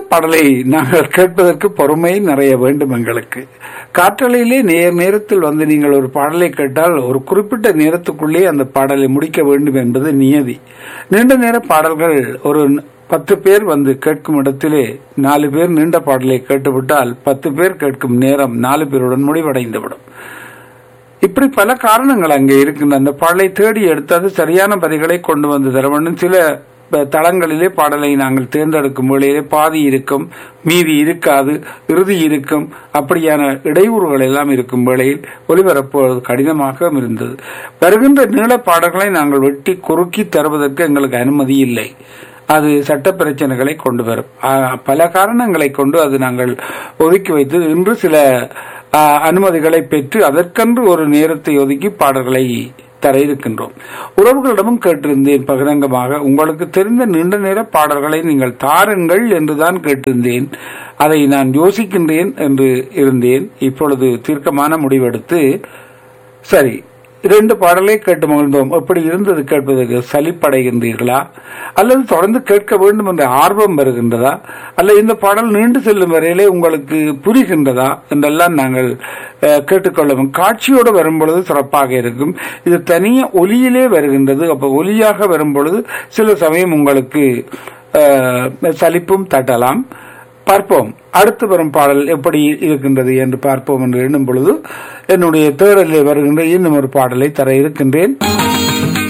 பாடலை நாங்கள் கேட்பதற்கு பொறுமை நிறைய வேண்டும் எங்களுக்கு காற்றலையிலே நேர் நேரத்தில் வந்து நீங்கள் ஒரு பாடலை கேட்டால் ஒரு குறிப்பிட்ட நேரத்துக்குள்ளே அந்த பாடலை முடிக்க வேண்டும் என்பது நியதி நீண்ட நேர பாடல்கள் ஒரு பத்து பேர் வந்து கேட்கும் இடத்திலே நாலு பேர் நீண்ட பாடலை கேட்டுவிட்டால் பத்து பேர் கேட்கும் நேரம் நாலு பேருடன் முடிவடைந்துவிடும் இப்படி பல காரணங்கள் அங்கே இருக்கின்ற அந்த பாடலை தேடி எடுத்து அது சரியான பதிகளை கொண்டு வந்து தர வேண்டும் சில ப- தளங்களிலே பாடலை நாங்கள் தேர்ந்தெடுக்கும் வேளையிலே பாதி இருக்கும் மீதி இருக்காது இறுதி இருக்கும் அப்படியான இடையூறுகள் எல்லாம் இருக்கும் வேளையில் ஒலிபரப்புவது கடினமாக இருந்தது வருகின்ற நீள பாடல்களை நாங்கள் வெட்டி குறுக்கி தருவதற்கு எங்களுக்கு அனுமதி இல்லை அது சட்ட பிரச்சனைகளை கொண்டு வரும் ஆ, பல காரணங்களை கொண்டு அது நாங்கள் ஒதுக்கி வைத்து இன்று சில ஆ, அனுமதிகளை பெற்று அதற்கென்று ஒரு நேரத்தை ஒதுக்கி பாடல்களை தர இருக்கின்றோம் உறவுகளிடமும் கேட்டிருந்தேன் பகிரங்கமாக உங்களுக்கு தெரிந்த நீண்ட நேர பாடல்களை நீங்கள் தாருங்கள் என்றுதான் கேட்டிருந்தேன் அதை நான் யோசிக்கின்றேன் என்று இருந்தேன் இப்பொழுது தீர்க்கமான முடிவெடுத்து சரி இரண்டு பாடலை கேட்டு மகிழ்ந்தோம் எப்படி இருந்தது கேட்பதற்கு சலிப்படைகின்றீர்களா அல்லது தொடர்ந்து கேட்க வேண்டும் என்ற ஆர்வம் வருகின்றதா அல்ல இந்த பாடல் நீண்டு செல்லும் வரையிலே உங்களுக்கு புரிகின்றதா என்றெல்லாம் நாங்கள் அஹ், கேட்டுக்கொள்ளவும் காட்சியோடு வரும்பொழுது சிறப்பாக இருக்கும் இது தனிய ஒலியிலே வருகின்றது அப்ப ஒலியாக வரும்பொழுது சில சமயம் உங்களுக்கு அஹ், சலிப்பும் தட்டலாம் பார்ப்போம் அடுத்து வரும் பாடல் எப்படி இருக்கின்றது என்று பார்ப்போம் என்று எண்ணும் பொழுது என்னுடைய தேடலில் வருகின்ற இன்னும் ஒரு பாடலை தர இருக்கின்றேன்